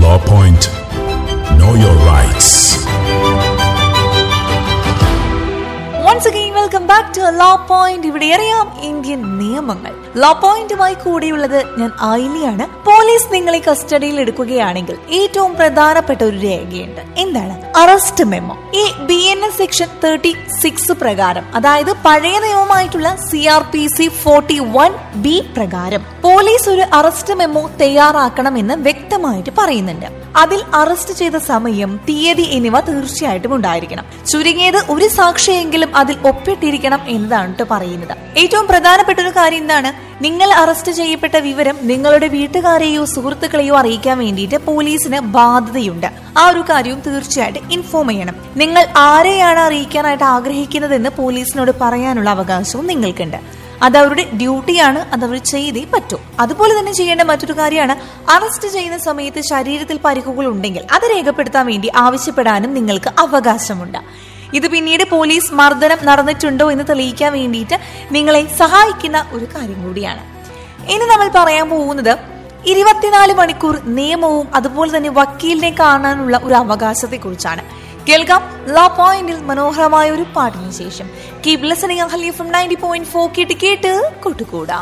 Law Point. Know your rights. Once again welcome back to law point ഇവിടെ അറിയാം Indian നിയമങ്ങൾ law പോയിന്റുമായി കൂടിയുള്ളത് ഞാൻ ആയിലിയാണ് പോലീസ് നിങ്ങളെ കസ്റ്റഡിയിൽ എടുക്കുകയാണെങ്കിൽ ഏറ്റവും പ്രധാനപ്പെട്ട ഒരു രേഖയുണ്ട് എന്താണ് അറസ്റ്റ് മെമ്മോ ഈ B N S section thirty six പ്രകാരം അതായത് പഴയ നിയമമായിട്ടുള്ള C R P C forty one B പ്രകാരം പോലീസ് ഒരു അറസ്റ്റ് മെമ്മോ തയ്യാറാക്കണമെന്ന് വ്യക്തമായിട്ട് പറയുന്നുണ്ട് അതിൽ അറസ്റ്റ് ചെയ്ത സമയം തീയതി എന്നിവ തീർച്ചയായിട്ടും ഉണ്ടായിരിക്കണം ചുരുങ്ങിയത് ഒരു സാക്ഷിയെങ്കിലും അതിൽ ഒപ്പിട്ടിരിക്കണം എന്നതാണ് ട്ടോ പറയുന്നത് ഏറ്റവും പ്രധാനപ്പെട്ട ഒരു കാര്യം എന്താണ് നിങ്ങൾ അറസ്റ്റ് ചെയ്യപ്പെട്ട വിവരം നിങ്ങളുടെ വീട്ടുകാരെയോ സുഹൃത്തുക്കളെയോ അറിയിക്കാൻ വേണ്ടിയിട്ട് പോലീസിന് ബാധ്യതയുണ്ട് ആ ഒരു കാര്യവും തീർച്ചയായിട്ടും ഇൻഫോം ചെയ്യണം നിങ്ങൾ ആരെയാണ് അറിയിക്കാനായിട്ട് ആഗ്രഹിക്കുന്നതെന്ന് പോലീസിനോട് പറയാനുള്ള അവകാശവും നിങ്ങൾക്കുണ്ട് അത് അവരുടെ ഡ്യൂട്ടിയാണ് അത് അവർ ചെയ്തേ പറ്റൂ അതുപോലെ തന്നെ ചെയ്യേണ്ട മറ്റൊരു കാര്യമാണ് അറസ്റ്റ് ചെയ്യുന്ന സമയത്ത് ശരീരത്തിൽ പരിക്കുകൾ ഉണ്ടെങ്കിൽ അത് രേഖപ്പെടുത്താൻ വേണ്ടി ആവശ്യപ്പെടാനും നിങ്ങൾക്ക് അവകാശമുണ്ട് ഇത് പിന്നീട് പോലീസ് മർദ്ദനം നടന്നിട്ടുണ്ടോ എന്ന് തെളിയിക്കാൻ വേണ്ടിയിട്ട് നിങ്ങളെ സഹായിക്കുന്ന ഒരു കാര്യം കൂടിയാണ് ഇനി നമ്മൾ പറയാൻ പോകുന്നത് ഇരുപത്തിനാല് മണിക്കൂർ നിയമവും അതുപോലെ തന്നെ വക്കീലിനെ കാണാനുള്ള ഒരു അവകാശത്തെ കുറിച്ചാണ് കേൾക്കാം ലോ പോയിന്റിൽ മനോഹരമായ ഒരു പാട്ടിന് ശേഷം keep listening Ahalya from ninety point four കേട്ട് കേട്ട് കൂട്ടുകൂടാം